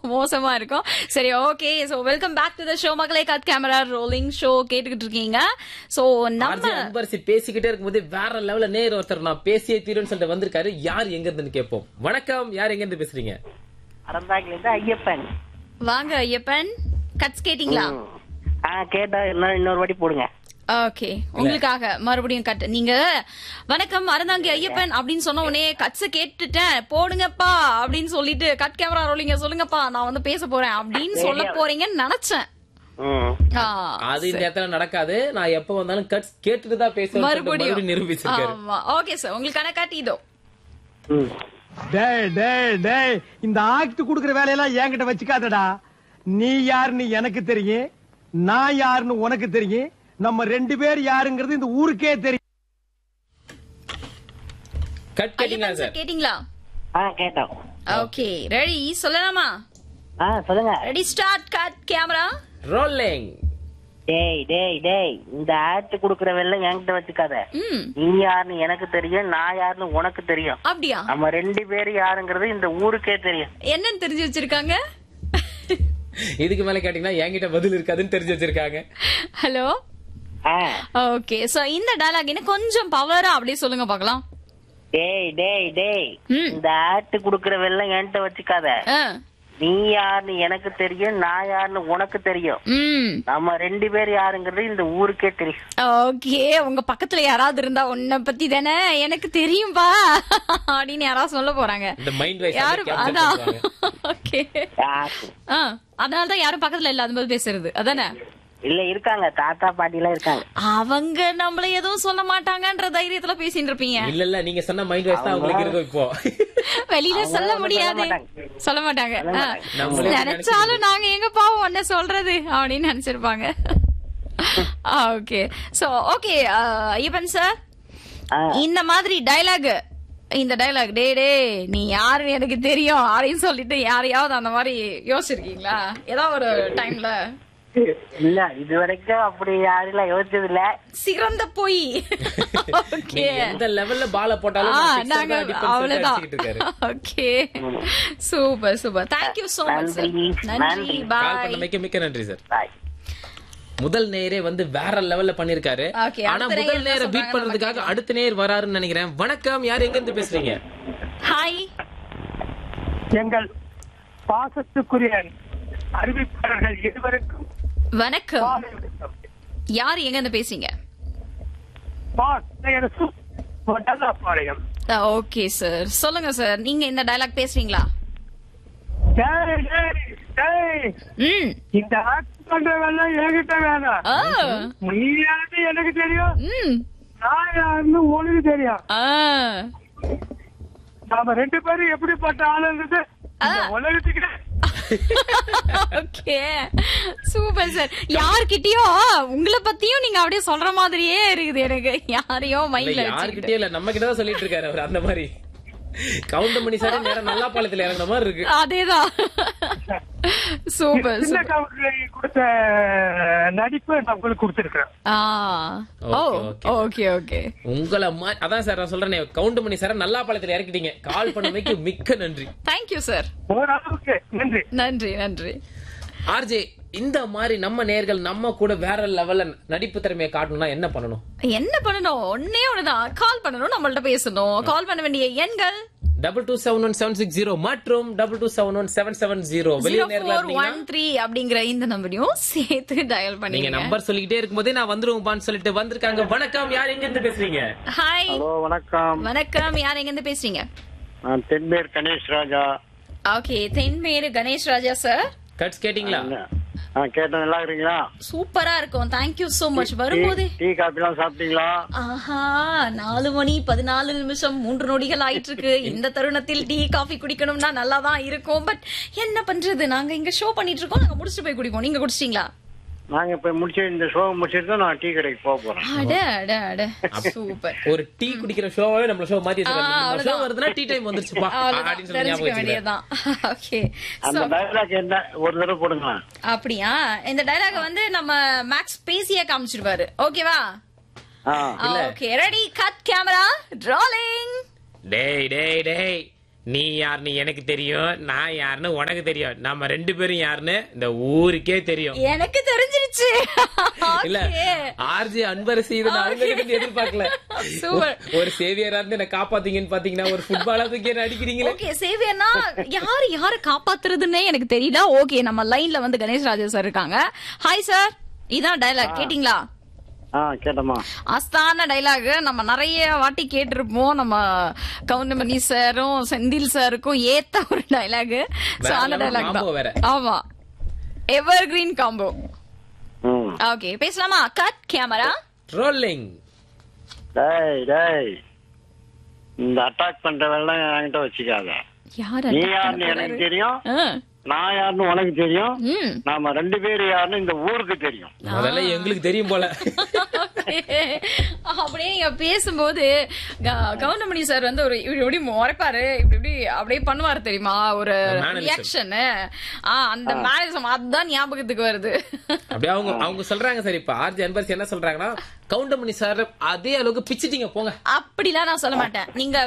மோசமா இருக்கும் சரி okay so welcome back to the show மக்களே கட் கேமரா ரோலிங் ஷோ கேட்டுக்கிட்டு இருக்கீங்க சோ நம்ம ஆர்ஜே அன்பரசி பேசிக்கிட்டே இருக்கும்போது வேற லெவல்ல நேர் ஒருத்தர் நான் பேசியே தீருன்னு சொல்லிட்டு வந்திருக்காரு யார் எங்க இருந்துன்னு கேட்போம் வணக்கம் யார் எங்க இருந்து பேசுறீங்க அறந்தாக்கில இருந்து ஐயப்பன் வாங்க ஐயப்பன் கட்ஸ் கேட்டீங்களா ஆ கேட்டா இன்னும் இன்னொரு வாட்டி போடுங்க ஓகே உங்களுக்காக மறுபடியும் கட் நீங்க வணக்கம் அறந்தாங்கி ஐயப்பன் அப்படின்னு சொன்ன உடனே கட்ஸ் கேட்டுட்டேன் போடுங்கப்பா அப்படின்னு சொல்லிட்டு கட் கேமரா ரோலிங்க சொல்லுங்கப்பா நான் வந்து பேச போறேன் அப்படின்னு சொல்ல போறீங்கன்னு நினைச்சேன் ம் ஆ, அது இந்த இடத்துல நடக்காது நான் எப்ப வந்தாலும் கட்ஸ் கேட்டுட்டு தான் பேசுவேன் மறுபடியும் மறுபடியும் நிரூபிச்சிருக்காரு ஆமா ஓகே சார் உங்களுக்கான கட் இதோ ம் டேய் டேய் டேய் இந்த ஆக்ட் குடுக்குற வேலையெல்லாம் என்கிட்ட வச்சுக்காதடா நீ யாருன்னு எனக்கு தெரியும் நான் யாருன்னு உனக்கு தெரியும் நம்ம ரெண்டு பேர் யாருங்கிறது இந்த ஊருக்கே தெரியும் கட் கேட்டீங்களா ஐயப்பன் சார் சார் கேட்டீங்களா ஆ கேட்டோம் ஓகே ரெடி சொல்லலாமா ஆ சொல்லுங்க ready start cut camera rolling டேய் டேய் டேய் இந்த ஆட் குடுக்குற வேலை என்கிட்ட வச்சுக்காத ம் நீ யாருன்னு எனக்கு தெரியும் நான் யாருன்னு உனக்கு தெரியும் அப்படியா நம்ம ரெண்டு பேரும் யாருங்கிறது இந்த ஊருக்கே தெரியும் என்னன்னு தெரிஞ்சு வச்சிருக்காங்க இதுக்கு மேல கேட்டீங்கன்னா என்கிட்ட பதில் இருக்காதுன்னு தெரிஞ்சு வச்சிருக்காங்க ஹலோ ஆ ஓகே சோ இந்த டயலாக் இன்னும் கொஞ்சம் பவரா அப்படியே சொல்லுங்க பார்க்கலாம் டேய் டேய் டேய் ம். இந்த ஆட் குடுக்குற வேலை என்கிட்ட வச்சுக்காத ஆ. நீ யாருன்னு எனக்கு தெரியும் நான் யாருன்னு உனக்கு தெரியும் ம் நம்ம ரெண்டு பேர் யாருங்கிறது இந்த ஊருக்கே தெரியும் ஓகே உங்க பக்கத்துல யாராவது இருந்தா உன்னை பத்தி தானே எனக்கு தெரியும்பா அப்படின்னு யாராவது சொல்ல போறாங்க இந்த மைண்ட் வைஸ் யாரு அதான் ஓகே யாரு? ஆ அதனாலதான் யாரும் பக்கத்துல இல்லாத போது பேசுறது அதானே இல்ல இருக்காங்க தாத்தா பாட்டி எல்லாம் இருக்காங்க அவங்க நம்மள எதுவும் சொல்ல மாட்டாங்கன்ற தைரியத்துல பேசிட்டு இருப்பீங்க இல்ல இல்ல நீங்க சொன்ன மைண்ட் வைஸ் தான் உங்களுக்கு இருக்கும் இப்போ வெளியில அவங்க சொல்ல வந்து முடியாது சொல்ல சொல்ல மாட்டாங்க ஆ. நம்மளே நினைச்சாலும் நாங்க எங்க பாவம் ஒன்ன சொல்றது அப்படின்னு நினைச்சிருப்பாங்க okay so okay Ayyappan sir ஆ. இந்த மாதிரி டயலாக் இந்த டயலாக் டே டே நீ யாருன்னு எனக்கு தெரியும் அப்படின்னு சொல்லிட்டு யாரையாவது அந்த மாதிரி யோசிச்சிருக்கீங்களா ஏதாவது ஒரு டைம்ல இல்ல இது வரைக்கும் அப்படி யாரும் யோசிச்சது இல்ல சிறந்த போய் ஓகே நீங்க எந்த லெவல்ல பால போட்டாலும் ஆ, நான் sixer நாங்க தான் அடிப்பேன்னு சொல்லிட்டு அவ்வளவுதான் அடிச்சுக்கிட்டு இருக்காரு okay super super thank you so much sir நன்றி, நன்றி நன்றி. கால் பாய் பண்ண மிக்க மிக்க நன்றி சார் பாய் முதல் நேரே வந்து வேற லெவல்ல பண்ணிருக்காரு Okay, ஆனா அடுத்த முதல் நேயர் நேர என்ன பீட் சொல்றாங்க பண்றதுக்காக அடுத்த நேர் வராருன்னு நினைக்கிறேன் வணக்கம் யார் எங்க இருந்து பேசுறீங்க ஹாய் எங்கள் பாசத்துக்குரிய அறிவிப்பாளர்கள் இருவருக்கும் வணக்கம் காலை வணக்கம். யார் எங்க இருந்து பேசுறீங்க பாஸ் நேரசு வடலாப்பாளையம் ஓகே சார் சொல்லுங்க சார் நீங்க இந்த டயலாக் பேசுறீங்களா டேய், டேய், டேய், ம் இந்த ஆக்ட் பண்ற வேலை என்கிட்ட வேணாம் ஆ நீ யாருன்னு எனக்கு தெரியும் ம் நான் யாருன்னு உனக்கு தெரியும் ஆ நாம ரெண்டு பேரும் எப்படிப்பட்ட ஆளுன்றது இந்த உலகத்துக்கு ஓகே சூப்பர் சார் யார்கிட்டயோ உங்களை பத்தியும் நீங்க அப்படியே சொல்ற மாதிரியே இருக்குது எனக்கு யாரையோ இல்ல மைண்ட்ல வச்சுக்கிட்டு யாருக்கிட்டே இல்ல நம்ம கிட்ட தான் சொல்லிட்டு இருக்காரு அவர் அந்த மாதிரி கவுண்ட் பண்ணி சார் நேரம் நல்லா பாலத்துல இறங்குன மாதிரி இருக்கு அதேதான் சூப்பர் சின்ன சூப்பர் கவுண்டரை கொடுத்த நடிப்பு நான் உங்களுக்கு கொடுத்திருக்கிறேன் ஆ ஓ Okay, okay. ஓகே ஓகே உங்களை மா- அதான் சார் நான் சொல்றேனே கவுண்ட் பண்ணி சார் நல்லா பாலத்துல இறக்கிட்டீங்க கால் பண்ணமைக்கு மிக்க நன்றி தேங்க்யூ சார் ஓரளவுக்கு நன்றி நன்றி நன்றி ஆர்ஜே இந்த மாதிரி நம்ம நேர்கள் நம்ம கூட வேற லெவல்ல நடிப்பு திறமையை காட்டணும்னா என்ன பண்ணணும் என்ன பண்ணணும் ஒன்னே ஒண்ணுதான் கால் பண்ணணும் நம்மள்ட்ட பேசணும் கால் பண்ண வேண்டிய எண்கள் double two seven one seven six zero மற்றும் double two seven one seven seven zero zero வெளியே நேர்களா ஃபோர் இருந்தீங்கன்னா ஒன் த்ரீ அப்படிங்கிற இந்த நம்பரையும் சேர்த்து டயல் நீங்க பண்ணீங்க நம்பர் சொல்லிக்கிட்டே இருக்கும்போதே நான் வந்துருவேன்பான்னு சொல்லிட்டு வந்திருக்காங்க வணக்கம் யார் எங்க இருந்து பேசுறீங்க ஹாய் ஹலோ வணக்கம் வணக்கம் யார் எங்க இருந்து பேசுறீங்க நான் தென்பேர் கணேஷ் ராஜா ஓகே தென்மேரு கணேஷ் ராஜா சார் கட்ஸ் கேட்டீங்களா ஆ கேட்டேன் நல்லா இருக்கிறீங்களா சூப்பரா இருக்கும் தேங்க்யூ சோ மச் வரும்போது டீ காபி எல்லாம் சாப்பிட்டீங்களா ஆஹா நாலு மணி பதினாலு நிமிஷம் மூன்று நொடிகள் ஆயிட்டு இருக்கு இந்த தருணத்தில் டீ காஃபி குடிக்கணும்னா நல்லா தான் இருக்கும் பட் என்ன பண்றது நாங்க இங்க ஷோ பண்ணிட்டு இருக்கோம் நாங்க முடிச்சுட்டு போய் குடிப்போம் நீங்க குடிச்சிட்டீங்களா நாங்க இப்ப முடிச்சு இந்த ஷோ முடிச்சிட்டு தான் நான் டீ கடைக்கு போக போறேன் அட அட அட சூப்பர் ஒரு டீ குடிக்கிற ஷோவே நம்மள ஷோ மாத்தி ஆ, ஷோ அவ்வளவுதான். வருதுன்னா டீ டைம் வந்துருச்சுப்பா அவ்வளவுதான் அப்படின்னு சொல்லி ஞாபகம் தெரிஞ்சுக்க வச்சுக்கிறேன் வேண்டியதுதான் ஓகே அந்த டைலாக் என்ன ஒரு தடவை போடுங்க அப்படியா இந்த டயலாக வந்து நம்ம மேக்ஸ் பேசியே காமிச்சிருவாரு ஓகேவா ஆ okay ready cut camera rolling டேய் டேய் டேய் நீ யாருன்னு எனக்கு தெரியும் நான் யாருன்னு உனக்கு தெரியும் நம்ம ரெண்டு பேரும் யாருன்னு இந்த ஊருக்கே தெரியும் எனக்கு தெரிஞ்சிருச்சு இல்ல Okay. ஆர்ஜி அன்பரசி இதை நான் அவங்க கிட்ட இருந்து எதிர்பார்க்கல Super. ஒரு சேவியரா இருந்து என்ன காப்பாத்தீங்கன்னு பாத்தீங்கன்னா ஒரு ஃபுட்பாலா தூக்கி என்ன அடிக்கிறீங்களே ஓகே சேவியர்னா யாரு யார காப்பாத்துறதுன்னே எனக்கு தெரியல ஓகே நம்ம லைன்ல வந்து கணேஷ் ராஜா சார் இருக்காங்க ஹாய் சார் இதான் டயலாக் கேட்டிங்களா ஆ கேட்டமா அஸ்தான டைலாக் நம்ம நிறைய வாட்டி கேட்டிருப்போம் நம்ம கவுண்டமணி சாரும் செந்தில் சாருக்கும் ஏத்த ஒரு டைலாக் சோ வேற அந்த level டைலாக் combo வேற. தான் ஆமா எவர் கிரீன் காம்போ ம் ஓகே பேசலாமா கட் கேமரா ரோலிங் டேய் டேய் இந்த அட்டாக் பண்ற வேலை என்கிட்ட வச்சுக்காத யார் நீ attack யாருன்னு பண்ண எனக்கு போறாரு? தெரியும் ஆ, நான் யாருன்னு உனக்கு தெரியும் ம் நாம ரெண்டு பேர் யாருன்னு இந்த ஊருக்கு தெரியும் முதல்ல எங்களுக்கு தெரியும் போல Okay. அப்படியே நீங்க பேசும்போது க- கவுண்டமணி சார் வந்து ஒரு இப்படி இப்படி முறைப்பாரு இப்படி இப்படி அப்படியே பண்ணுவாரு தெரியுமா ஒரு mannerism. ரியாக்ஷன் அந்த மேனரிசம் அதுதான் ஞாபகத்துக்கு வருது அப்படியே அவங்க அவங்க சொல்றாங்க சரி இப்ப ஆர்ஜி அன்பரசி என்ன சொல்றாங்கன்னா கவுண்டமணி சார் அதே அளவுக்கு பிச்சிட்டீங்க போங்க அப்படிலாம் நான் சொல்ல மாட்டேன் நீங்க